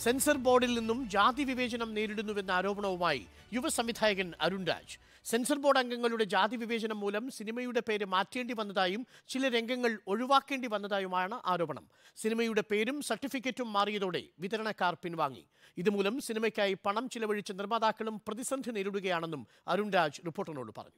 Sensor ബോർഡിൽ നിന്നും ജാതി വിവേചനം നേരിടുന്നുവെന്ന ആരോപണവുമായി യുവ സംവിധായകൻ അരുൺ രാജ് സെൻസർ ബോർഡ് അംഗങ്ങളുടെ ജാതി വിവേചനം മൂലം സിനിമയുടെ പേര് മാറ്റേണ്ടി വന്നതായും ചില രംഗങ്ങൾ ഒഴിവാക്കേണ്ടി വന്നതായുമാണ് ആരോപണം സിനിമയുടെ പേരും സർട്ടിഫിക്കറ്റും മാറിയതോടെ വിതരണക്കാർ പിൻവാങ്ങി ഇതുമൂലം സിനിമയ്ക്കായി പണം ചിലവഴിച്ച നിർമ്മാതാക്കളും പ്രതിസന്ധി നേരിടുകയാണെന്നും അരുൺ രാജ് റിപ്പോർട്ടറിനോട് പറഞ്ഞു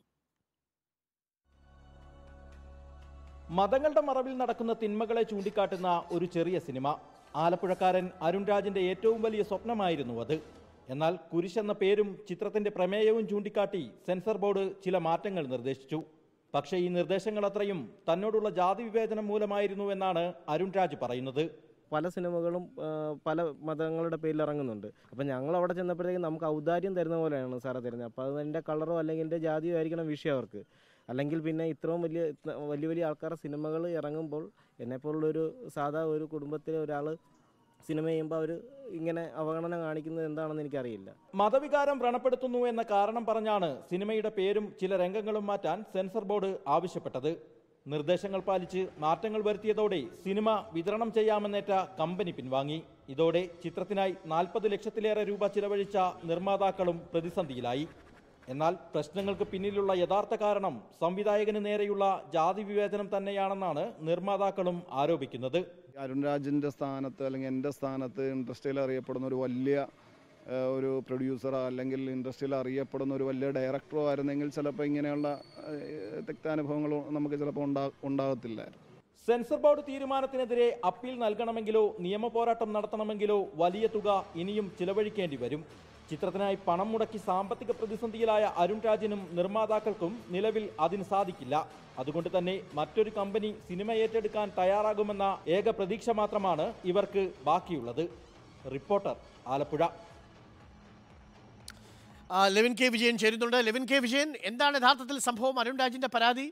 മതങ്ങളുടെ മറവിൽ നടക്കുന്ന തിന്മകളെ ചൂണ്ടിക്കാട്ടുന്ന ഒരു ചെറിയ സിനിമ ആലപ്പുഴക്കാരൻ അരുൺ രാജിന്റെ ഏറ്റവും വലിയ സ്വപ്നമായിരുന്നു അത് എന്നാൽ കുരിശ് എന്ന പേരും ചിത്രത്തിന്റെ പ്രമേയവും ചൂണ്ടിക്കാട്ടി സെൻസർ ബോർഡ് ചില മാറ്റങ്ങൾ നിർദ്ദേശിച്ചു പക്ഷേ ഈ നിർദ്ദേശങ്ങൾ അത്രയും തന്നോടുള്ള ജാതി വിവേചനം മൂലമായിരുന്നു എന്നാണ് അരുൺ രാജ് പറയുന്നത് പല സിനിമകളും ആ, പല മതങ്ങളുടെ പേരിൽ ഇറങ്ങുന്നുണ്ട് അപ്പം ഞങ്ങൾ അവിടെ ചെന്നപ്പോഴത്തേക്കും നമുക്ക് ഔദാര്യം തരുന്ന പോലെയാണ് സാറേ തരുന്നത് അപ്പോൾ അത് എൻ്റെ കളറോ അല്ലെങ്കിൽ എൻ്റെ ജാതിയോ ആയിരിക്കണം വിഷയം അവർക്ക് അല്ലെങ്കിൽ പിന്നെ ഇത്രയും വലിയ ഇത്ര- വലിയ വലിയ ആൾക്കാരുടെ സിനിമകൾ ഇറങ്ങുമ്പോൾ എന്നെപ്പോലുള്ളൊരു സാധാ ഒരു കുടുംബത്തിലെ ഒരാൾ സിനിമ ചെയ്യുമ്പോൾ അവർ ഇങ്ങനെ അവഗണന കാണിക്കുന്നത് എന്താണെന്ന് എനിക്കറിയില്ല മതവികാരം വ്രണപ്പെടുത്തുന്നു എന്ന കാരണം പറഞ്ഞാണ് സിനിമയുടെ പേരും ചില രംഗങ്ങളും മാറ്റാൻ സെൻസർ ബോർഡ് ആവശ്യപ്പെട്ടത് നിർദ്ദേശങ്ങൾ പാലിച്ച് മാറ്റങ്ങൾ വരുത്തിയതോടെ സിനിമ വിതരണം ചെയ്യാമെന്നേറ്റ കമ്പനി പിൻവാങ്ങി ഇതോടെ ചിത്രത്തിനായി നാൽപ്പത് ലക്ഷത്തിലേറെ രൂപ ചിലവഴിച്ച നിർമ്മാതാക്കളും പ്രതിസന്ധിയിലായി എന്നാൽ പ്രശ്നങ്ങൾക്ക് പിന്നിലുള്ള യഥാർത്ഥ കാരണം സംവിധായകന് നേരെയുള്ള ജാതി വിവേചനം തന്നെയാണെന്നാണ് നിർമ്മാതാക്കളും ആരോപിക്കുന്നത് അരുൺ രാജിൻ്റെ സ്ഥാനത്ത് അല്ലെങ്കിൽ എൻ്റെ സ്ഥാനത്ത് ഇൻഡസ്ട്രിയിൽ അറിയപ്പെടുന്ന ഒരു വലിയ ആ, ഒരു പ്രൊഡ്യൂസറോ അല്ലെങ്കിൽ ഇൻഡസ്ട്രിയിൽ അറിയപ്പെടുന്ന ഒരു വലിയ ഡയറക്ടറോ ആയിരുന്നെങ്കിൽ ചിലപ്പോൾ ഇങ്ങനെയുള്ള ആ, തിക്താനുഭവങ്ങൾ നമുക്ക് ചിലപ്പോൾ ഉണ്ടാ ഉണ്ടാകത്തില്ലായിരുന്നു സെൻസർ ബോർഡ് തീരുമാനത്തിനെതിരെ അപ്പീൽ നൽകണമെങ്കിലോ നിയമ പോരാട്ടം നടത്തണമെങ്കിലോ വലിയ തുക ഇനിയും ചിലവഴിക്കേണ്ടി വരും ചിത്രത്തിനായി പണം മുടക്കി സാമ്പത്തിക പ്രതിസന്ധിയിലായ അരുൺ രാജിനും നിർമ്മാതാക്കൾക്കും നിലവിൽ അതിന് സാധിക്കില്ല അതുകൊണ്ട് തന്നെ മറ്റൊരു കമ്പനി സിനിമ ഏറ്റെടുക്കാൻ തയ്യാറാകുമെന്ന ഏക പ്രതീക്ഷ മാത്രമാണ് ഇവർക്ക് ബാക്കിയുള്ളത് റിപ്പോർട്ടർ ആലപ്പുഴ ആ, ലെവിൻ കെ വിജയൻ ചേരുന്നുണ്ട് ലെവിൻ കെ വിജയൻ എന്താണ് യഥാർത്ഥത്തിൽ സംഭവം അരുൺ രാജിന്റെ പരാതി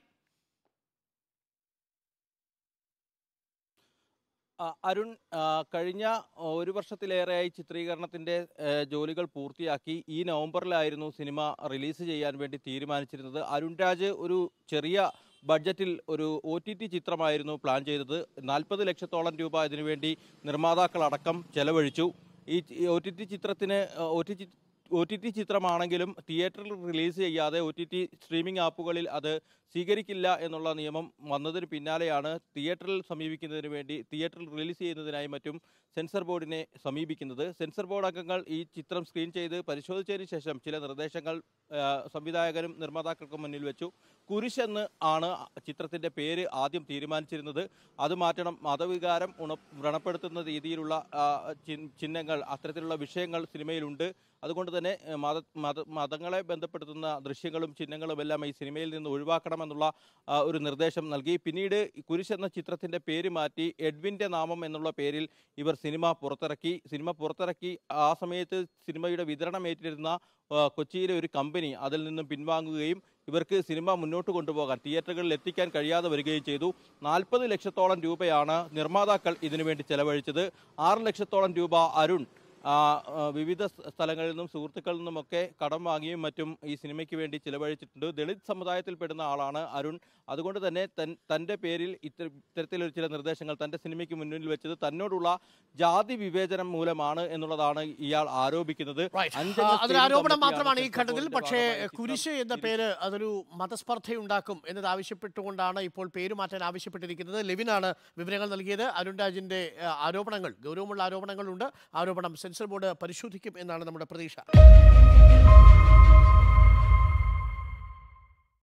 ആ, അരുൺ ആ, കഴിഞ്ഞ ഒരു വർഷത്തിലേറെയായി ചിത്രീകരണത്തിന്റെ ഏ, ജോലികൾ പൂർത്തിയാക്കി ഈ നവംബറിലായിരുന്നു സിനിമ റിലീസ് ചെയ്യാൻ വേണ്ടി തീരുമാനിച്ചിരുന്നത് അരുൺ രാജ് ഒരു ചെറിയ ബഡ്ജറ്റിൽ ഒരു ഒ ടി ടി ചിത്രമായിരുന്നു പ്ലാൻ ചെയ്തത് നാൽപ്പത് ലക്ഷത്തോളം രൂപ ഇതിനുവേണ്ടി നിർമ്മാതാക്കളടക്കം ചെലവഴിച്ചു ഈ ഒ ടി ടി ചിത്രത്തിന് O T T O T T ചിത്രമാണെങ്കിലും തിയേറ്ററിൽ റിലീസ് ചെയ്യാതെ ഒ ടി ടി സ്ട്രീമിംഗ് ആപ്പുകളിൽ അത് സ്വീകരിക്കില്ല എന്നുള്ള നിയമം വന്നതിന് പിന്നാലെയാണ് തിയേറ്ററിൽ സമീപിക്കുന്നതിന് വേണ്ടി തിയേറ്ററിൽ റിലീസ് ചെയ്യുന്നതിനായി മറ്റും സെൻസർ ബോർഡിനെ സമീപിക്കുന്നത് സെൻസർ ബോർഡ് അംഗങ്ങൾ ഈ ചിത്രം സ്ക്രീൻ ചെയ്ത് പരിശോധിച്ചതിന് ശേഷം ചില നിർദ്ദേശങ്ങൾ ആ, സംവിധായകനും നിർമ്മാതാക്കൾക്കും മുന്നിൽ വെച്ചു കുരിശ് എന്ന് ആണ് ചിത്രത്തിന്റെ പേര് ആദ്യം തീരുമാനിച്ചിരുന്നത് അത് മാറ്റണം മതവികാരം ഉണ വ്രണപ്പെടുത്തുന്ന രീതിയിലുള്ള ആ, ചിഹ്ന- ചിഹ്നങ്ങൾ അത്തരത്തിലുള്ള വിഷയങ്ങൾ സിനിമയിലുണ്ട് അതുകൊണ്ട് തന്നെ ഏഹ്, മത മത മതങ്ങളെ ബന്ധപ്പെടുത്തുന്ന ദൃശ്യങ്ങളും ചിഹ്നങ്ങളും എല്ലാം ഈ സിനിമയിൽ നിന്ന് ഒഴിവാക്കണമെന്നുള്ള ആ, ഒരു നിർദ്ദേശം നൽകി പിന്നീട് ഈ കുരിശ് എന്ന ചിത്രത്തിന്റെ പേര് മാറ്റി എഡ്വിന്റെ നാമം എന്നുള്ള പേരിൽ ഇവർ സിനിമ പുറത്തിറക്കി സിനിമ പുറത്തിറക്കി ആ സമയത്ത് സിനിമയുടെ വിതരണം ഏറ്റിരുന്ന ആ, കൊച്ചിയിലെ ഒരു കമ്പനി അതിൽ നിന്നും പിൻവാങ്ങുകയും ഇവർക്ക് സിനിമ മുന്നോട്ട് കൊണ്ടുപോകാൻ തിയേറ്ററുകളിൽ എത്തിക്കാൻ കഴിയാതെ വരികയും ചെയ്തു നാൽപ്പത് ലക്ഷത്തോളം രൂപയാണ് നിർമ്മാതാക്കൾ ഇതിനുവേണ്ടി ചെലവഴിച്ചത് ആറ് ലക്ഷത്തോളം രൂപ അരുൺ ആ, ആ, വിവിധ സ്ഥ- സ്ഥലങ്ങളിൽ നിന്നും സുഹൃത്തുക്കളിൽ നിന്നുമൊക്കെ കടം വാങ്ങിയും മറ്റും ഈ സിനിമയ്ക്ക് വേണ്ടി ചിലവഴിച്ചിട്ടുണ്ട് ദളിത് സമുദായത്തിൽപ്പെടുന്ന ആളാണ് അരുൺ അതുകൊണ്ട് തന്നെ തൻ തൻ്റെ പേരിൽ ഇത്തര ഇത്തരത്തിലൊരു ചില നിർദ്ദേശങ്ങൾ തൻ്റെ സിനിമയ്ക്ക് മുന്നിൽ വെച്ചത് തന്നോടുള്ള ജാതി വിവേചനം മൂലമാണ് എന്നുള്ളതാണ് ഇയാൾ ആരോപിക്കുന്നത് Right. അഞ്ചംഗ ആ, അതൊരു steering ആരോപണം committee മാത്രമാണ് ഈ ആണ് ഘട്ടത്തിൽ സെൻസർ പക്ഷേ ബോർഡിന്റെ ഭാഗമായി കുരിശ് ചിത്രം എന്ന പേര് അതൊരു മതസ്പർദ്ധയുണ്ടാക്കും എന്നത് ആവശ്യപ്പെട്ടുകൊണ്ടാണ് ഇപ്പോൾ പേര് മാറ്റാൻ ആവശ്യപ്പെട്ടിരിക്കുന്നത് ലെവിനാണ് വിവരങ്ങൾ നൽകിയത് അരുൺ രാജിന്റെ ആ, ആരോപണങ്ങൾ ഗൗരവമുള്ള ആരോപണങ്ങളുണ്ട് ആരോപണം സെൻസർ ബോർഡ് പരിശോധിക്കും എന്നാണ് നമ്മുടെ പ്രതീക്ഷ